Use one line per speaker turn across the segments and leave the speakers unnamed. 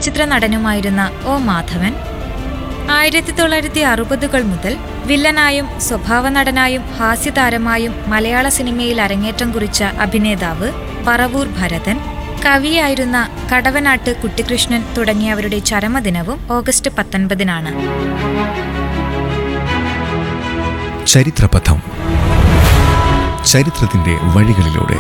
ചലച്ചിത്ര നടനുമായിരുന്ന ഒ മാധവൻ ആയിരത്തി തൊള്ളായിരത്തി അറുപതുകൾ മുതൽ വില്ലനായും സ്വഭാവ നടനായും ഹാസ്യതാരമായും മലയാള സിനിമയിൽ അരങ്ങേറ്റം കുറിച്ച അഭിനേതാവ് പറവൂർ ഭരതൻ കവിയായിരുന്ന കടവനാട്ട് കുട്ടിക്കൃഷ്ണൻ തുടങ്ങിയവരുടെ ചരമദിനവും ഓഗസ്റ്റ് പത്തൊൻപതിനാണ്
ചരിത്രപഥം ചരിത്രത്തിന്റെ വഴികളിലൂടെ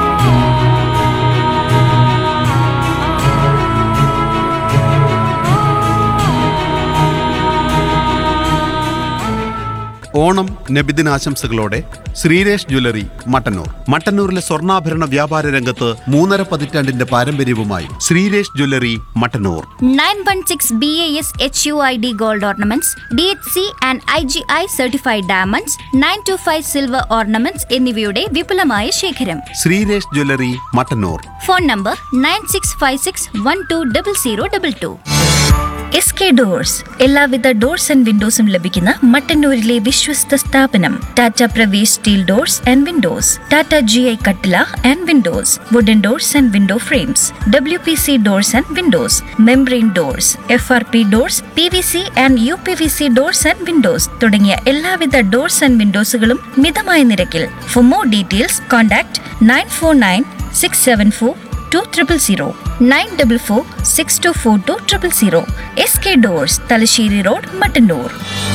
ഓണം നബിദിനാശംസകളോടെ ശ്രീരേഷ് ജ്വല്ലറി മട്ടന്നൂർ മട്ടന്നൂരിലെ സ്വർണ്ണാഭരണ വ്യാപാര രംഗത്ത് മൂന്നര പതിറ്റാണ്ടിന്റെ പാരമ്പര്യവുമായി Sreeresh jewellery Mattannur
916 BAS HUID gold ornaments, DHC and IGI certified diamonds, 925 silver ornaments എന്നിവയുടെ വിപുലമായ ശേഖരം
Sreeresh jewellery Mattannur
phone number nine six five six one two double zero double two S K doors എല്ലാവിധ ഡോർസ് ആൻഡ് വിൻഡോസും ലഭിക്കുന്ന മട്ടന്നൂരിലെ വിശ്വസ്ത സ്ഥാപനം Tata Pravesh steel doors and windows Tata G I കട്ടില and windows wooden doors and window frames W P C doors and windows membrane doors F R P doors P V C and U P V C doors and Windows തുടങ്ങിയ എല്ലാവിധ doors and വിൻഡോസുകളും മിതമായ നിരക്കിൽ for more details contact nine four nine six seven four two triple zero nine double four six two four two triple zero S K doors Thalassery road Mattannur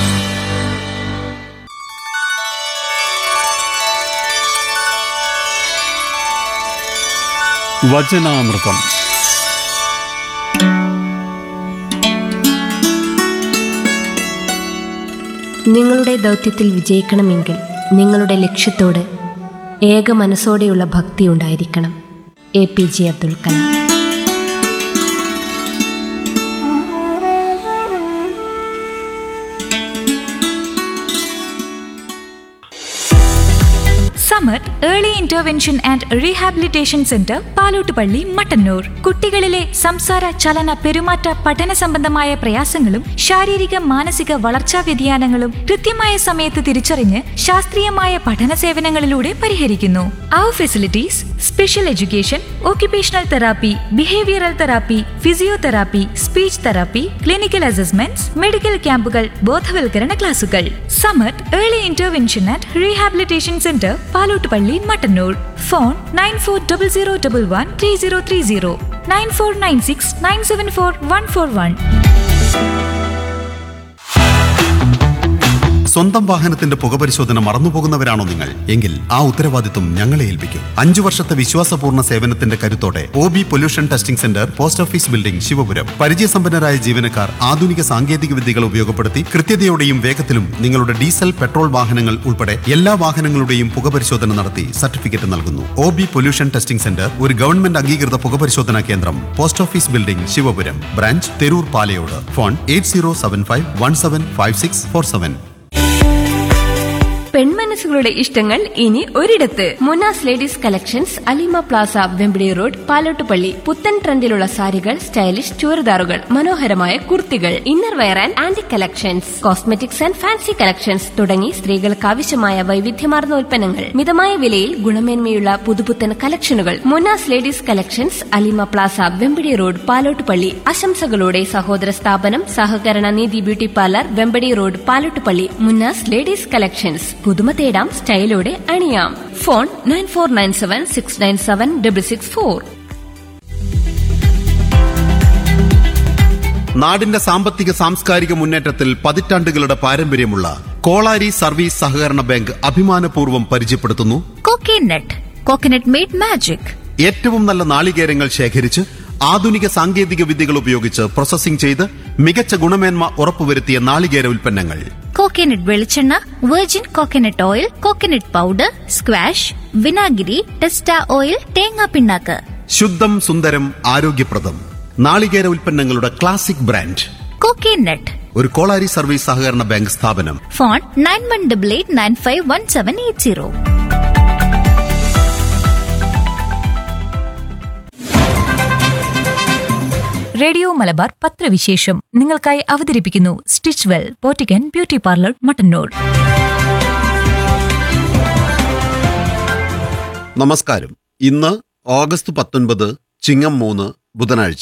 വചനാമൃതം
നിങ്ങളുടെ ദൗത്യത്തിൽ വിജയിക്കണമെങ്കിൽ നിങ്ങളുടെ ലക്ഷ്യത്തോട് ഏക മനസ്സോടെയുള്ള ഭക്തി ഉണ്ടായിരിക്കണം A P J Abdul Kalam
Samar early intervention and rehabilitation centre Palottupalli Mattannur കുട്ടികളിലെ സംസാര ചലന പെരുമാറ്റ പഠന സംബന്ധമായ പ്രയാസങ്ങളും ശാരീരിക മാനസിക വളർച്ചാ വ്യതിയാനങ്ങളും കൃത്യമായ സമയത്ത് തിരിച്ചറിഞ്ഞ് ശാസ്ത്രീയമായ പഠന സേവനങ്ങളിലൂടെ പരിഹരിക്കുന്നു അവർ facilities special education occupational therapy behavioural therapy physiotherapy speech therapy clinical assessments medical ക്യാമ്പുകൾ ബോധവൽക്കരണ ക്ലാസുകൾ Samar early intervention and rehabilitation centre Palottupalli Mattannur phone nine four double zero double one three zero three zero nine four nine six nine seven four one four one
സ്വന്തം വാഹനത്തിന്റെ പുകപരിശോധന മറന്നുപോകുന്നവരാണോ നിങ്ങൾ എങ്കിൽ ആ ഉത്തരവാദിത്വം ഞങ്ങളെ ഏൽപ്പിക്കും അഞ്ചു വർഷത്തെ വിശ്വാസപൂർണ്ണ സേവനത്തിന്റെ കരുത്തോടെ O B pollution testing centre post office building Sivapuram പരിചയസമ്പന്നരായ ജീവനക്കാർ ആധുനിക സാങ്കേതിക വിദ്യകൾ ഉപയോഗപ്പെടുത്തി കൃത്യതയോടെയും വേഗത്തിലും നിങ്ങളുടെ ഡീസൽ പെട്രോൾ വാഹനങ്ങൾ ഉൾപ്പെടെ എല്ലാ വാഹനങ്ങളുടെയും പുകപരിശോധന നടത്തി സർട്ടിഫിക്കറ്റ് നൽകുന്നു O B pollution testing centre ഒരു ഗവൺമെന്റ് അംഗീകൃത പുകപരിശോധനാ കേന്ദ്രം post office building Sivapuram branch Theroor Palayode phone eight zero seven five one seven five six four seven
പെൺമനസ്സുകളുടെ ഇഷ്ടങ്ങൾ ഇനി ഒരിടത്ത് Munas ladies collections Alima plaza Vembadi road Palottupalli പുത്തൻ ട്രെൻഡിലുള്ള സാരികൾ സ്റ്റൈലിഷ് ചുരിദാറുകൾ മനോഹരമായ കുർത്തികൾ inner wear and aunty collections cosmetics and fancy collections തുടങ്ങി സ്ത്രീകൾക്ക് ആവശ്യമായ വൈവിധ്യമാർന്ന ഉൽപ്പന്നങ്ങൾ മിതമായ വിലയിൽ ഗുണമേന്മയുള്ള പുതുപുത്തൻ കളക്ഷനുകൾ മുനാസ് ladies collections Alima plaza Vembadi road Palottupalli ആശംസകളോടെ സഹോദര സ്ഥാപനം സഹകരണ നീതി beauty parlour Vembadi road Palottupalli Munnas ladies collections പുതുമ തേടാം സ്റ്റൈലോടെ അണിയാം phone nine four nine seven six nine seven double six four
നാടിന്റെ സാമ്പത്തിക സാംസ്കാരിക മുന്നേറ്റത്തിൽ പതിറ്റാണ്ടുകളുടെ പാരമ്പര്യമുള്ള കോളാരി സർവീസ് സഹകരണ ബാങ്ക് അഭിമാനപൂർവ്വം പരിചയപ്പെടുത്തുന്നു
കോക്കനട്ട് കോക്കനട്ട് മെയ്ഡ് മാജിക്
ഏറ്റവും നല്ല നാളികേരങ്ങൾ ശേഖരിച്ച് ആധുനിക സാങ്കേതിക വിദ്യകൾ ഉപയോഗിച്ച് പ്രോസസ്സിംഗ് ചെയ്ത് മികച്ച ഗുണമേന്മ ഉറപ്പുവരുത്തിയ നാളികേര ഉൽപ്പന്നങ്ങൾ
കോക്കനട്ട് വെളിച്ചെണ്ണ virgin coconut oil coconut powder squash വിനാഗിരി ടെസ്റ്റ ഓയിൽ തേങ്ങാ പിണ്ണാക്ക്
ശുദ്ധം സുന്ദരം ആരോഗ്യപ്രദം നാളികേര ഉൽപ്പന്നങ്ങളുടെ ക്ലാസിക് ബ്രാൻഡ്
കോക്കനട്ട്
ഒരു കോളാരി സർവീസ് സഹകരണ ബാങ്ക് സ്ഥാപനം
phone nine one double eight nine five one seven eight zero
radio Malabar പത്രവിശേഷം നിങ്ങൾക്കായി അവതരിപ്പിക്കുന്നു stitch well Pottikkan beauty parlour Mattannur
നമസ്കാരം ഇന്ന് ഓഗസ്റ്റ് പത്തൊൻപത് ചിങ്ങം മൂന്ന് ബുധനാഴ്ച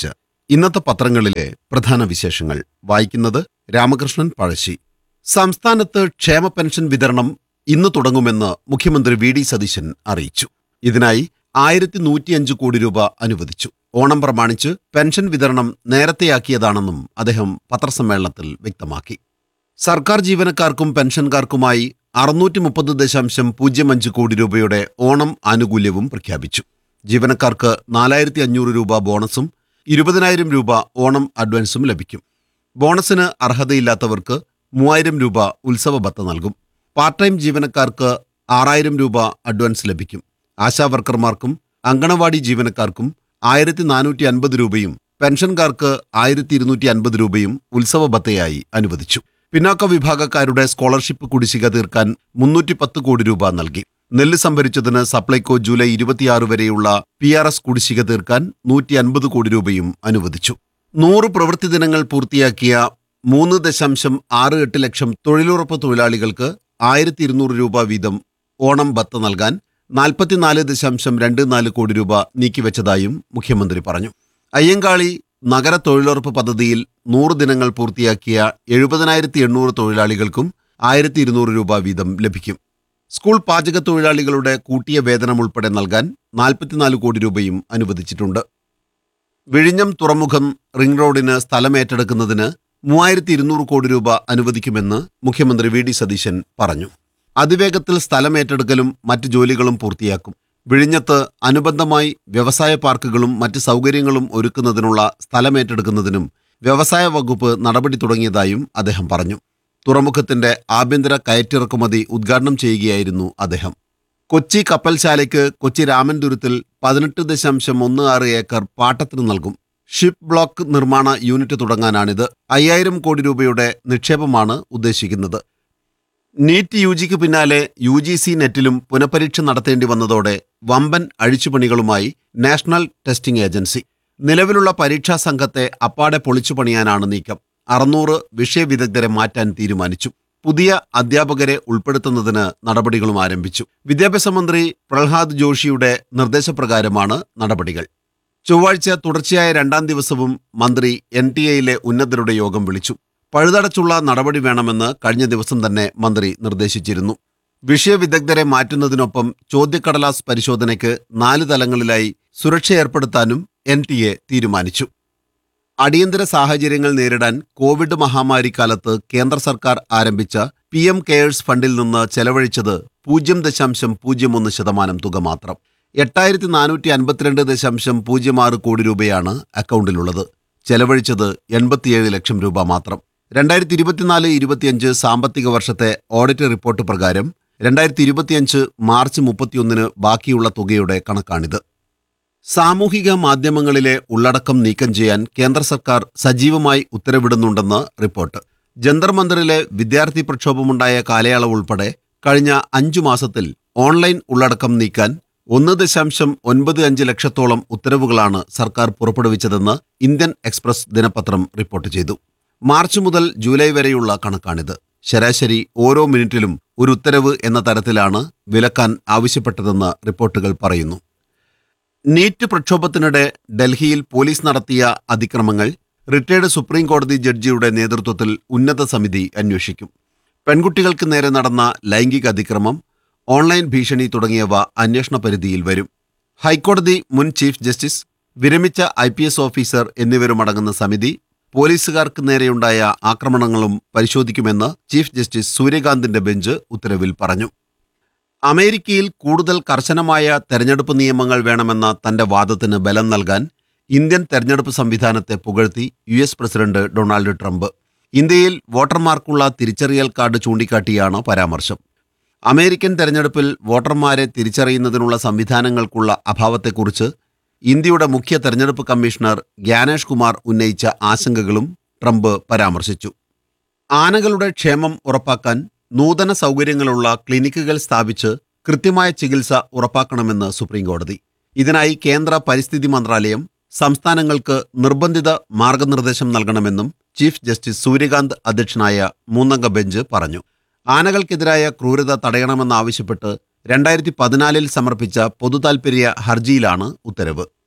ഇന്നത്തെ പത്രങ്ങളിലെ പ്രധാന വിശേഷങ്ങൾ വായിക്കുന്നത് രാമകൃഷ്ണൻ പഴശ്ശി സംസ്ഥാനത്ത് ക്ഷേമ പെൻഷൻ വിതരണം ഇന്ന് തുടങ്ങുമെന്ന് മുഖ്യമന്ത്രി വി ഡി സതീശൻ അറിയിച്ചു ഇതിനായി ആയിരത്തി നൂറ്റിയഞ്ച് കോടി രൂപ അനുവദിച്ചു ഓണം പ്രമാണിച്ച് പെൻഷൻ വിതരണം നേരത്തെയാക്കിയതാണെന്നും അദ്ദേഹം പത്രസമ്മേളനത്തിൽ വ്യക്തമാക്കി സർക്കാർ ജീവനക്കാർക്കും പെൻഷൻകാർക്കുമായി അറുന്നൂറ്റി മുപ്പത് ദശാംശം പൂജ്യം അഞ്ച് കോടി രൂപയുടെ ഓണം ആനുകൂല്യവും പ്രഖ്യാപിച്ചു ജീവനക്കാർക്ക് നാലായിരത്തി അഞ്ഞൂറ് രൂപ ബോണസും ഇരുപതിനായിരം രൂപ ഓണം അഡ്വാൻസും ലഭിക്കും ബോണസിന് അർഹതയില്ലാത്തവർക്ക് മൂവായിരം രൂപ ഉത്സവ ബത്ത നൽകും പാർട്ട് ടൈം ജീവനക്കാർക്ക് ആറായിരം രൂപ അഡ്വാൻസ് ലഭിക്കും ആശാവർക്കർമാർക്കും അങ്കണവാടി ജീവനക്കാർക്കും ആയിരത്തി നാനൂറ്റി അൻപത് രൂപയും പെൻഷൻകാർക്ക് ആയിരത്തി ഇരുന്നൂറ്റി അൻപത് രൂപയും ഉത്സവ ബത്തയായി അനുവദിച്ചു പിന്നാക്ക വിഭാഗക്കാരുടെ സ്കോളർഷിപ്പ് കുടിശ്ശിക തീർക്കാൻ മുന്നൂറ്റി പത്ത് കോടി രൂപ നൽകി നെല്ല് സംഭരിച്ചതിന് സപ്ലൈകോ ജൂലൈ ഇരുപത്തിയാറ് വരെയുള്ള പി ആർ എസ് കുടിശ്ശിക തീർക്കാൻ നൂറ്റി അൻപത് കോടി രൂപയും അനുവദിച്ചു നൂറ് പ്രവൃത്തി ദിനങ്ങൾ പൂർത്തിയാക്കിയ മൂന്ന് ദശാംശം ആറ് എട്ട് ലക്ഷം തൊഴിലുറപ്പ് തൊഴിലാളികൾക്ക് ആയിരത്തി ഇരുന്നൂറ് രൂപ വീതം ഓണം ബത്ത നൽകാൻ നാൽപ്പത്തിനാല് ദശാംശം രണ്ട് നാല് കോടി രൂപ നീക്കിവെച്ചതായും മുഖ്യമന്ത്രി പറഞ്ഞു അയ്യങ്കാളി നഗര തൊഴിലുറപ്പ് പദ്ധതിയിൽ നൂറ് ദിനങ്ങൾ പൂർത്തിയാക്കിയ എഴുപതിനായിരത്തി എണ്ണൂറ് തൊഴിലാളികൾക്കും ആയിരത്തി ഇരുന്നൂറ് രൂപ വീതം ലഭിക്കും സ്കൂൾ പാചക തൊഴിലാളികളുടെ കൂട്ടിയ വേതനം ഉൾപ്പെടെ നൽകാൻ നാൽപ്പത്തിനാല് കോടി രൂപയും അനുവദിച്ചിട്ടുണ്ട് വിഴിഞ്ഞം തുറമുഖം റിംഗ് റോഡിന് സ്ഥലമേറ്റെടുക്കുന്നതിന് മൂവായിരത്തി ഇരുന്നൂറ് കോടി രൂപ അനുവദിക്കുമെന്ന് മുഖ്യമന്ത്രി വി ഡി സതീശൻ പറഞ്ഞു അതിവേഗത്തിൽ സ്ഥലമേറ്റെടുക്കലും മറ്റ് ജോലികളും പൂർത്തിയാക്കും വിഴിഞ്ഞത്ത് അനുബന്ധമായി വ്യവസായ പാർക്കുകളും മറ്റ് സൗകര്യങ്ങളും ഒരുക്കുന്നതിനുള്ള സ്ഥലമേറ്റെടുക്കുന്നതിനും വ്യവസായ വകുപ്പ് നടപടി തുടങ്ങിയതായും അദ്ദേഹം പറഞ്ഞു തുറമുഖത്തിന്റെ ആഭ്യന്തര കയറ്റിറക്കുമതി ഉദ്ഘാടനം ചെയ്യുകയായിരുന്നു അദ്ദേഹം കൊച്ചി കപ്പൽശാലയ്ക്ക് കൊച്ചി രാമൻതുരത്തിൽ പതിനെട്ട് ദശാംശം ഒന്ന് ആറ് ഏക്കർ പാട്ടത്തിന് നൽകും ഷിപ്പ് ബ്ലോക്ക് നിർമ്മാണ യൂണിറ്റ് തുടങ്ങാനാണിത് അയ്യായിരം കോടി രൂപയുടെ നിക്ഷേപമാണ് ഉദ്ദേശിക്കുന്നത് നീറ്റ് യു ജിക്ക് പിന്നാലെ യു ജി സി നെറ്റിലും പുനഃപരീക്ഷ നടത്തേണ്ടി വന്നതോടെ വമ്പൻ അഴിച്ചുപണികളുമായി നാഷണൽ ടെസ്റ്റിംഗ് ഏജൻസി നിലവിലുള്ള പരീക്ഷാ സംഘത്തെ അപ്പാടെ പൊളിച്ചു പണിയാനാണ് നീക്കം അറുന്നൂറ് വിഷയവിദഗ്ധരെ മാറ്റാൻ തീരുമാനിച്ചു പുതിയ അധ്യാപകരെ ഉൾപ്പെടുത്തുന്നതിന് നടപടികളും ആരംഭിച്ചു വിദ്യാഭ്യാസ മന്ത്രി പ്രഹ്ലാദ് ജോഷിയുടെ നിർദ്ദേശപ്രകാരമാണ് നടപടികൾ ചൊവ്വാഴ്ച തുടർച്ചയായ രണ്ടാം ദിവസവും മന്ത്രി എൻ ടി എയിലെ ഉന്നതരുടെ യോഗം വിളിച്ചു പഴുതടച്ചുള്ള നടപടി വേണമെന്ന് കഴിഞ്ഞ ദിവസം തന്നെ മന്ത്രി നിർദ്ദേശിച്ചിരുന്നു വിഷയവിദഗ്ധരെ മാറ്റുന്നതിനൊപ്പം ചോദ്യക്കടലാസ് പരിശോധനയ്ക്ക് നാല് തലങ്ങളിലായി സുരക്ഷ ഏർപ്പെടുത്താനും എൻ ടി എ തീരുമാനിച്ചു അടിയന്തര സാഹചര്യങ്ങൾ നേരിടാൻ കോവിഡ് മഹാമാരി കാലത്ത് കേന്ദ്ര സർക്കാർ ആരംഭിച്ച പി എം കെയേഴ്സ് ഫണ്ടിൽ നിന്ന് ചെലവഴിച്ചത് പൂജ്യം ദശാംശം പൂജ്യം ഒന്ന് ശതമാനം തുക മാത്രം എട്ടായിരത്തി നാനൂറ്റി അൻപത്തിരണ്ട് ദശാംശം പൂജ്യം ആറ് കോടി രൂപയാണ് അക്കൗണ്ടിലുള്ളത് ചെലവഴിച്ചത് എൺപത്തിയേഴ് ലക്ഷം രൂപ മാത്രം രണ്ടായിരത്തി ഇരുപത്തിനാല് ഇരുപത്തിയഞ്ച് സാമ്പത്തിക വർഷത്തെ ഓഡിറ്റ് റിപ്പോർട്ട് പ്രകാരം രണ്ടായിരത്തി ഇരുപത്തിയഞ്ച് മാർച്ച് മുപ്പത്തിയൊന്നിന് ബാക്കിയുള്ള തുകയുടെ കണക്കാണിത് സാമൂഹിക മാധ്യമങ്ങളിലെ ഉള്ളടക്കം നീക്കം ചെയ്യാൻ കേന്ദ്ര സർക്കാർ സജീവമായി ഉത്തരവിടുന്നുണ്ടെന്ന് റിപ്പോർട്ട് ജന്തർ മന്ദിറിലെ വിദ്യാർത്ഥി പ്രക്ഷോഭമുണ്ടായ കാലയളവ് ഉൾപ്പെടെ കഴിഞ്ഞ അഞ്ചു മാസത്തിൽ ഓൺലൈൻ ഉള്ളടക്കം നീക്കാൻ ഒന്ന് ദശാംശം ഒൻപത് അഞ്ച് ലക്ഷത്തോളം ഉത്തരവുകളാണ് സർക്കാർ പുറപ്പെടുവിച്ചതെന്ന് ഇന്ത്യൻ എക്സ്പ്രസ് ദിനപത്രം റിപ്പോർട്ട് ചെയ്തു മാർച്ച് മുതൽ ജൂലൈ വരെയുള്ള കണക്കാണിത് ശരാശരി ഓരോ മിനിറ്റിലും ഒരു ഉത്തരവ് എന്ന തരത്തിലാണ് വിലക്കാൻ ആവശ്യപ്പെട്ടതെന്ന് റിപ്പോർട്ടുകൾ പറയുന്നു നീറ്റ് പ്രക്ഷോഭത്തിനിടെ ഡൽഹിയിൽ പോലീസ് നടത്തിയ അതിക്രമങ്ങൾ റിട്ടയർഡ് സുപ്രീം കോടതി ജഡ്ജിയുടെ നേതൃത്വത്തിൽ ഉന്നത സമിതി അന്വേഷിക്കും പെൺകുട്ടികൾക്ക് നേരെ നടന്ന ലൈംഗിക അതിക്രമം ഓൺലൈൻ ഭീഷണി തുടങ്ങിയവ അന്വേഷണ പരിധിയിൽ വരും ഹൈക്കോടതി മുൻ ചീഫ് ജസ്റ്റിസ് വിരമിച്ച ഐ പി എസ് ഓഫീസർ എന്നിവരുമടങ്ങുന്ന സമിതി പോലീസുകാർക്ക് നേരെയുണ്ടായ ആക്രമണങ്ങളും പരിശോധിക്കുമെന്ന് ചീഫ് ജസ്റ്റിസ് സൂര്യകാന്തിന്റെ ബെഞ്ച് ഉത്തരവിൽ പറഞ്ഞു അമേരിക്കയിൽ കൂടുതൽ കർശനമായ തെരഞ്ഞെടുപ്പ് നിയമങ്ങൾ വേണമെന്ന തന്റെ വാദത്തിന് ബലം നൽകാൻ ഇന്ത്യൻ തെരഞ്ഞെടുപ്പ് സംവിധാനത്തെ പുകഴ്ത്തി U S president Donald Trump ഇന്ത്യയിൽ വോട്ടർമാർക്കുള്ള തിരിച്ചറിയൽ കാർഡ് ചൂണ്ടിക്കാട്ടിയാണ് പരാമർശം അമേരിക്കൻ തെരഞ്ഞെടുപ്പിൽ വോട്ടർമാരെ തിരിച്ചറിയുന്നതിനുള്ള സംവിധാനങ്ങൾക്കുള്ള അഭാവത്തെക്കുറിച്ച് ഇന്ത്യയുടെ മുഖ്യ തെരഞ്ഞെടുപ്പ് കമ്മീഷണർ ഗ്യാനേഷ് കുമാർ ഉന്നയിച്ച ആശങ്കകളും ട്രംപ് പരാമർശിച്ചു ആനകളുടെ ക്ഷേമം ഉറപ്പാക്കാൻ നൂതന സൗകര്യങ്ങളുള്ള ക്ലിനിക്കുകൾ സ്ഥാപിച്ച് കൃത്യമായ ചികിത്സ ഉറപ്പാക്കണമെന്ന് സുപ്രീംകോടതി ഇതിനായി കേന്ദ്ര പരിസ്ഥിതി മന്ത്രാലയം സംസ്ഥാനങ്ങൾക്ക് നിർബന്ധിത മാർഗനിർദ്ദേശം നൽകണമെന്നും ചീഫ് ജസ്റ്റിസ് സൂര്യകാന്ത് അധ്യക്ഷനായ മൂന്നംഗ ബെഞ്ച് പറഞ്ഞു ആനകൾക്കെതിരായ ക്രൂരത തടയണമെന്നാവശ്യപ്പെട്ട് രണ്ടായിരത്തി പതിനാലിൽ സമർപ്പിച്ച പൊതുതാൽപര്യ ഹർജിയിലാണ് ഉത്തരവ്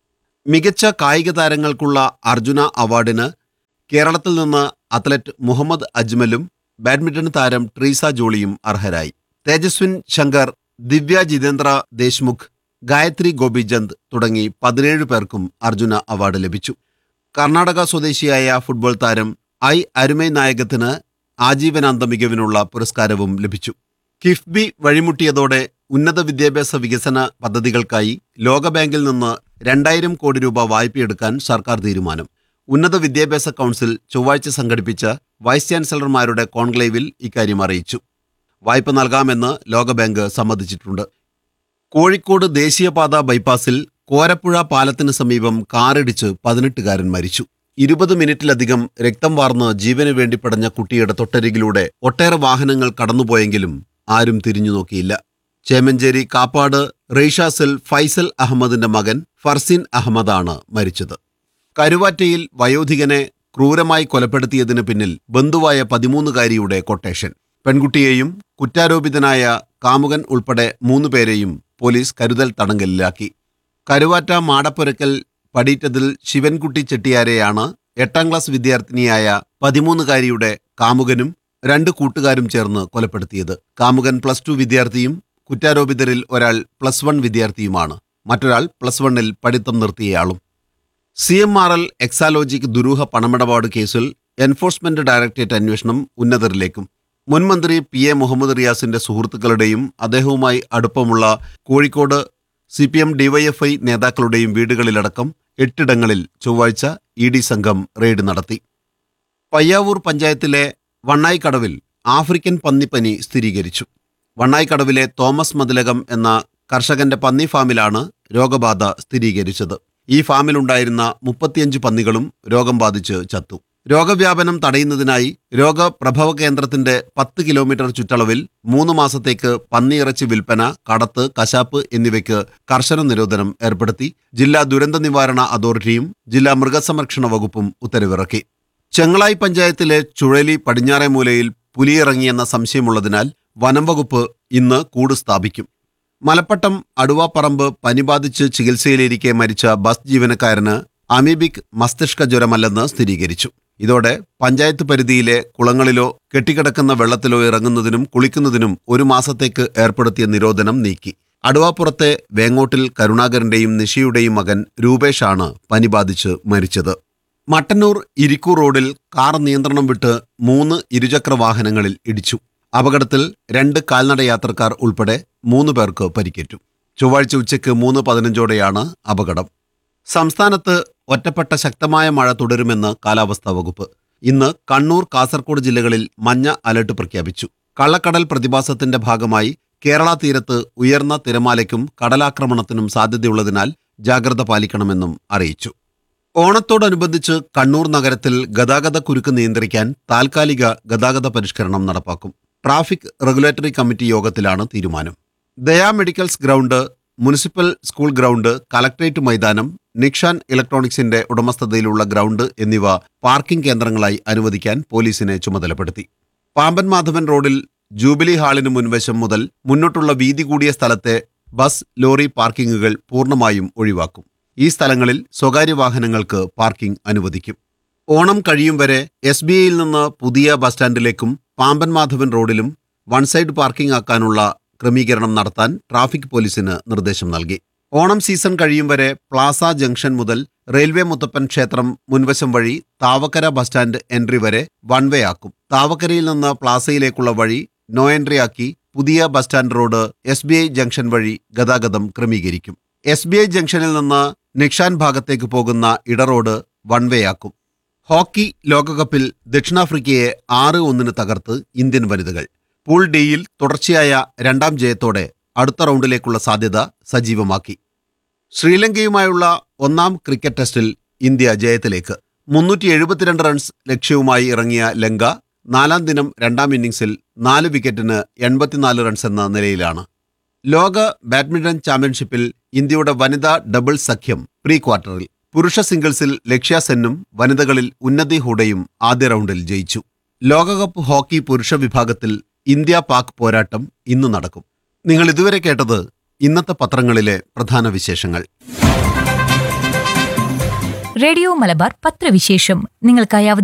മികച്ച കായിക താരങ്ങൾക്കുള്ള അർജുന അവാർഡിന് കേരളത്തിൽ നിന്ന് അത്ലറ്റ് മുഹമ്മദ് അജ്മലും ബാഡ്മിന്റൺ താരം ട്രീസ ജോളിയും അർഹരായി തേജസ്വിൻ ശങ്കർ ദിവ്യ ജിതേന്ദ്ര ദേശ്മുഖ് ഗായത്രി ഗോപിചന്ദ് തുടങ്ങി പതിനേഴ് പേർക്കും അർജുന അവാർഡ് ലഭിച്ചു കർണാടക സ്വദേശിയായ ഫുട്ബോൾ താരം ഐ അരുമൈ നായകത്തിന് ആജീവനാന്ത മികവിനുള്ള പുരസ്കാരവും ലഭിച്ചു കിഫ്ബി വഴിമുട്ടിയതോടെ ഉന്നത വിദ്യാഭ്യാസ വികസന പദ്ധതികൾക്കായി ലോകബാങ്കിൽ നിന്ന് രണ്ടായിരം കോടി രൂപ വായ്പയെടുക്കാൻ സർക്കാർ തീരുമാനം ഉന്നത വിദ്യാഭ്യാസ കൗൺസിൽ ചൊവ്വാഴ്ച സംഘടിപ്പിച്ച വൈസ് ചാൻസലർമാരുടെ കോൺക്ലേവിൽ ഇക്കാര്യം അറിയിച്ചു വായ്പ നൽകാമെന്ന് ലോകബാങ്ക് സമ്മതിച്ചിട്ടുണ്ട് കോഴിക്കോട് ദേശീയപാത ബൈപ്പാസിൽ കോരപ്പുഴ പാലത്തിന് സമീപം കാറിടിച്ച് പതിനെട്ടുകാരൻ മരിച്ചു ഇരുപത് മിനിറ്റിലധികം രക്തം വാർന്ന് ജീവന് വേണ്ടി പടഞ്ഞ കുട്ടിയുടെ തൊട്ടരികിലൂടെ ഒട്ടേറെ വാഹനങ്ങൾ കടന്നുപോയെങ്കിലും ആരും തിരിഞ്ഞു നോക്കിയില്ല ചേമഞ്ചേരി കാപ്പാട് റെയ്ഷാസിൽ ഫൈസൽ അഹമ്മദിന്റെ മകൻ ഫർസിൻ അഹമ്മദാണ് മരിച്ചത് കരുവാറ്റയിൽ വയോധികനെ ക്രൂരമായി കൊലപ്പെടുത്തിയതിന് പിന്നിൽ ബന്ധുവായ പതിമൂന്നുകാരിയുടെ കൊട്ടേഷൻ പെൺകുട്ടിയെയും കുറ്റാരോപിതനായ കാമുകൻ ഉൾപ്പെടെ മൂന്ന് പേരെയും പോലീസ് കരുതൽ തടങ്കലിലാക്കി കരുവാറ്റ മാടപ്പുരക്കൽ പടീറ്റതിൽ ശിവൻകുട്ടി ചെട്ടിയാരെയാണ് എട്ടാം ക്ലാസ് വിദ്യാർത്ഥിനിയായ പതിമൂന്നുകാരിയുടെ കാമുകനും രണ്ട് കൂട്ടുകാരും ചേർന്ന് കൊലപ്പെടുത്തിയത് കാമുകൻ പ്ലസ് ടു വിദ്യാർത്ഥിയും കുറ്റാരോപിതരിൽ ഒരാൾ പ്ലസ് വൺ വിദ്യാർത്ഥിയുമാണ് മറ്റൊരാൾ പ്ലസ് വണ്ണിൽ പഠിത്തം നിർത്തിയയാളും C M R L Exalogic ദുരൂഹ പണമിടപാട് കേസിൽ എൻഫോഴ്സ്മെന്റ് ഡയറക്ടറേറ്റ് അന്വേഷണം ഉന്നതരിലേക്കും മുൻമന്ത്രി പി എ മുഹമ്മദ് റിയാസിന്റെ സുഹൃത്തുക്കളുടെയും അദ്ദേഹവുമായി അടുപ്പമുള്ള Kozhikode C P M D Y F I നേതാക്കളുടെയും വീടുകളിലടക്കം എട്ടിടങ്ങളിൽ ചൊവ്വാഴ്ച ഇ ഡി സംഘം റെയ്ഡ് നടത്തി പയ്യാവൂർ പഞ്ചായത്തിലെ വണ്ണായിക്കടവിൽ ആഫ്രിക്കൻ പന്നിപ്പനി സ്ഥിരീകരിച്ചു വണ്ണായിക്കടവിലെ തോമസ് മതിലകം എന്ന കർഷകന്റെ പന്നി ഫാമിലാണ് രോഗബാധ സ്ഥിരീകരിച്ചത് ഈ ഫാമിലുണ്ടായിരുന്ന മുപ്പത്തിയഞ്ച് പന്നികളും രോഗം ബാധിച്ച് ചത്തു രോഗവ്യാപനം തടയുന്നതിനായി രോഗപ്രഭവ കേന്ദ്രത്തിന്റെ പത്ത് കിലോമീറ്റർ ചുറ്റളവിൽ മൂന്ന് മാസത്തേക്ക് പന്നിയിറച്ചി വിൽപ്പന കടത്ത് കശാപ്പ് എന്നിവയ്ക്ക് കർശന നിരോധനം ഏർപ്പെടുത്തി ജില്ലാ ദുരന്ത നിവാരണ അതോറിറ്റിയും ജില്ലാ മൃഗസംരക്ഷണ വകുപ്പും ഉത്തരവിറക്കി ചെങ്ങളായി പഞ്ചായത്തിലെ ചുഴലി പടിഞ്ഞാറേ മൂലയിൽ പുലിയിറങ്ങിയെന്ന സംശയമുള്ളതിനാൽ വനം വകുപ്പ് ഇന്ന് കൂട് സ്ഥാപിക്കും മലപ്പട്ടം അടുവാപ്പറമ്പ് പനി ബാധിച്ച് ചികിത്സയിലിരിക്കെ മരിച്ച ബസ് ജീവനക്കാരന് അമീബിക് മസ്തിഷ്ക ജ്വരമല്ലെന്ന് സ്ഥിരീകരിച്ചു ഇതോടെ പഞ്ചായത്ത് പരിധിയിലെ കുളങ്ങളിലോ കെട്ടിക്കിടക്കുന്ന വെള്ളത്തിലോ ഇറങ്ങുന്നതിനും കുളിക്കുന്നതിനും ഒരു മാസത്തേക്ക് ഏർപ്പെടുത്തിയ നിരോധനം നീക്കി അടുവാപ്പുറത്തെ വേങ്ങോട്ടിൽ കരുണാകരന്റെയും നിഷിയുടെയും മകൻ രൂപേഷാണ് പനി ബാധിച്ച് മരിച്ചത് മട്ടന്നൂർ ഇരിക്കൂർ റോഡിൽ കാർ നിയന്ത്രണം വിട്ട് മൂന്ന് ഇരുചക്ര വാഹനങ്ങളിൽ ഇടിച്ചു അപകടത്തിൽ രണ്ട് കാൽനട യാത്രക്കാർ ഉൾപ്പെടെ മൂന്ന് പേർക്ക് പരിക്കേറ്റു ചൊവ്വാഴ്ച ഉച്ചയ്ക്ക് മൂന്ന് പതിനഞ്ചോടെയാണ് അപകടം സംസ്ഥാനത്ത് ഒറ്റപ്പെട്ട ശക്തമായ മഴ തുടരുമെന്ന് കാലാവസ്ഥാ വകുപ്പ് ഇന്ന് കണ്ണൂർ കാസർഗോഡ് ജില്ലകളിൽ മഞ്ഞ അലർട്ട് പ്രഖ്യാപിച്ചു കള്ളക്കടൽ പ്രതിഭാസത്തിന്റെ ഭാഗമായി കേരള തീരത്ത് ഉയർന്ന തിരമാലയ്ക്കും കടലാക്രമണത്തിനും സാധ്യതയുള്ളതിനാൽ ജാഗ്രത പാലിക്കണമെന്നും അറിയിച്ചു ഓണത്തോടനുബന്ധിച്ച് കണ്ണൂർ നഗരത്തിൽ ഗതാഗത കുരുക്ക് നിയന്ത്രിക്കാൻ താൽക്കാലിക ഗതാഗത പരിഷ്കരണം നടപ്പാക്കും ട്രാഫിക് റെഗുലേറ്ററി കമ്മിറ്റി യോഗത്തിലാണ് തീരുമാനം Daya medicals ground municipal school ground collectorate മൈതാനം നിക്ഷാൻ ഇലക്ട്രോണിക്സിന്റെ ഉടമസ്ഥതയിലുള്ള ഗ്രൗണ്ട് എന്നിവ പാർക്കിംഗ് കേന്ദ്രങ്ങളായി അനുവദിക്കാൻ പോലീസിനെ ചുമതലപ്പെടുത്തി പാമ്പൻ മാധവൻ റോഡിൽ ജൂബിലി ഹാളിന് മുൻവശം മുതൽ മുന്നോട്ടുള്ള വീതി കൂടിയ സ്ഥലത്തെ ബസ് ലോറി പാർക്കിങ്ങുകൾ പൂർണ്ണമായും ഒഴിവാക്കും ഈ സ്ഥലങ്ങളിൽ സ്വകാര്യ വാഹനങ്ങൾക്ക് പാർക്കിംഗ് അനുവദിക്കും ഓണം കഴിയും വരെ എസ് ബി ഐയിൽ നിന്ന് പുതിയ ബസ് സ്റ്റാൻഡിലേക്കും പാമ്പൻ മാധവൻ റോഡിലും വൺ സൈഡ് പാർക്കിംഗ് ആക്കാനുള്ള ക്രമീകരണം നടത്താൻ ട്രാഫിക് പോലീസിന് നിർദ്ദേശം നൽകി ഓണം സീസൺ കഴിയും വരെ പ്ലാസ ജംഗ്ഷൻ മുതൽ റെയിൽവേ മുത്തപ്പൻ ക്ഷേത്രം മുൻവശം വഴി താവക്കര ബസ് സ്റ്റാൻഡ് എൻട്രി വരെ വൺ വേ ആക്കും താവക്കരയിൽ നിന്ന് പ്ലാസയിലേക്കുള്ള വഴി നോ എൻട്രി ആക്കി പുതിയ bus stand road S B I junction വഴി ഗതാഗതം ക്രമീകരിക്കും എസ് ബി ഐ ജംഗ്ഷനിൽ നിന്ന് നിക്ഷാൻ ഭാഗത്തേക്ക് പോകുന്ന ഇടറോഡ് വൺ വേ ആക്കും ഹോക്കി ലോകകപ്പിൽ ദക്ഷിണാഫ്രിക്കയെ ആറ് ഒന്നിന് തകർത്ത് ഇന്ത്യൻ വനിതകൾ പൂൾ ഡിയിൽ തുടർച്ചയായ രണ്ടാം ജയത്തോടെ അടുത്ത റൗണ്ടിലേക്കുള്ള സാധ്യത സജീവമാക്കി ശ്രീലങ്കയുമായുള്ള ഒന്നാം ക്രിക്കറ്റ് ടെസ്റ്റിൽ ഇന്ത്യ ജയത്തിലേക്ക് മുന്നൂറ്റി എഴുപത്തിരണ്ട് റൺസ് ലക്ഷ്യവുമായി ഇറങ്ങിയ ലങ്ക നാലാം ദിനം രണ്ടാം ഇന്നിംഗ്സിൽ നാല് വിക്കറ്റിന് എൺപത്തിനാല് റൺസ് എന്ന നിലയിലാണ് ലോക ബാഡ്മിന്റൺ ചാമ്പ്യൻഷിപ്പിൽ ഇന്ത്യയുടെ വനിതാ ഡബിൾ സഖ്യം പ്രീ ക്വാർട്ടറിൽ പുരുഷ സിംഗിൾസിൽ ലക്ഷ്യ സെന്നും വനിതകളിൽ ഉന്നതി ഹൂഡയും ആദ്യ റൗണ്ടിൽ ജയിച്ചു ലോകകപ്പ് ഹോക്കി പുരുഷ വിഭാഗത്തിൽ ഇന്ത്യ പാക് പോരാട്ടം ഇന്ന് നടക്കും നിങ്ങൾ ഇതുവരെ കേട്ടത് ഇന്നത്തെ പത്രങ്ങളിലെ പ്രധാന വിശേഷങ്ങൾ
റേഡിയോ മലബാർ പത്രവിശേഷം നിങ്ങൾക്കായി അവതരിപ്പിക്കുന്നത്